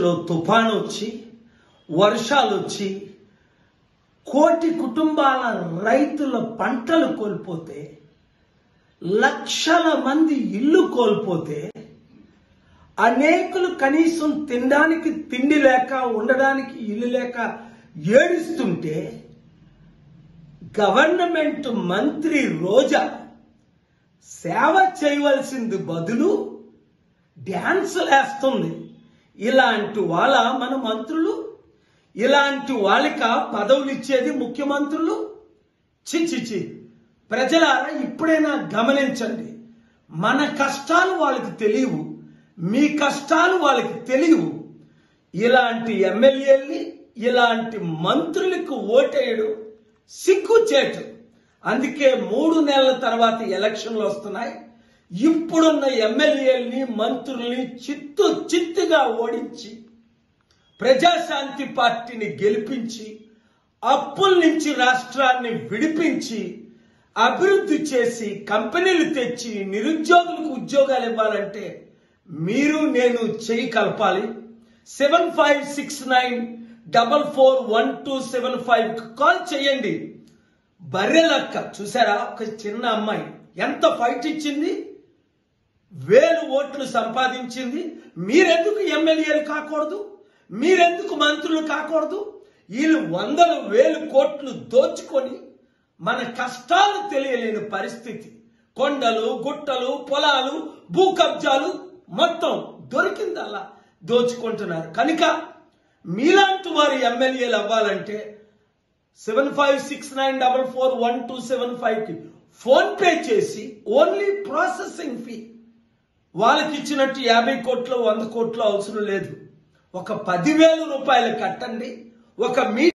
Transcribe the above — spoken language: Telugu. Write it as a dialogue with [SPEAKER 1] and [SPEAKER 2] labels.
[SPEAKER 1] మధ్యలో తుఫాను వచ్చి వర్షాలు వచ్చి కోటి కుటుంబాల రైతుల పంటలు కోల్పోతే లక్షల మంది ఇల్లు కోల్పోతే అనేకులు కనీసం తినడానికి తిండి లేక ఉండడానికి ఇల్లు లేక ఏడుస్తుంటే గవర్నమెంట్ మంత్రి రోజా సేవ చేయవలసింది బదులు డ్యాన్సులు వేస్తుంది ఇలాంటి వాళ్ళ మన మంత్రులు ఇలాంటి వాళ్ళక పదవులు ఇచ్చేది ముఖ్యమంత్రులు చి చి చి ప్రజలారా ఇప్పుడైనా గమనించండి మన కష్టాలు వాళ్ళకి తెలియవు మీ కష్టాలు వాళ్ళకి తెలియవు ఇలాంటి ఎమ్మెల్యేల్ని ఇలాంటి మంత్రులకు ఓటేయడం సిగ్గుచేటు అందుకే మూడు నెలల తర్వాత ఎలక్షన్లు వస్తున్నాయి ఇప్పుడున్న ఎమ్మెల్యేల్ని మంత్రుల్ని చిత్తు చిత్తుగా ఓడించి ప్రజాశాంతి పార్టీని గెలిపించి అప్పుల నుంచి రాష్ట్రాన్ని విడిపించి అభివృద్ధి చేసి కంపెనీలు తెచ్చి నిరుద్యోగులకు ఉద్యోగాలు ఇవ్వాలంటే మీరు నేను చేయి కలపాలి seven five six nine double four one two seven five call చేయండి బర్రెలక్క చూసారా ఒక చిన్న అమ్మాయి ఎంత ఫైట్ ఇచ్చింది వేలు ఓట్లు సంపాదించింది మీరెందుకు ఎమ్మెల్యేలు కాకూడదు మీరెందుకు మంత్రులు కాకూడదు వీళ్ళు వందల వేలు కోట్లు దోచుకొని మన కష్టాలు తెలియలేని పరిస్థితి కొండలు గుట్టలు పొలాలు భూ కబ్జాలు మొత్తం దొరికిందల్లా దోచుకుంటున్నారు కనుక మీలాంటి వారి ఎమ్మెల్యేలు అవ్వాలంటే seven five six nine double four one two seven five కి ఫోన్ పే చేసి ఓన్లీ ప్రాసెసింగ్ ఫీ వాళ్ళకి ఇచ్చినట్టు యాభై కోట్లు వంద కోట్లు అవసరం లేదు ఒక పదివేల రూపాయలు కట్టండి ఒక మీ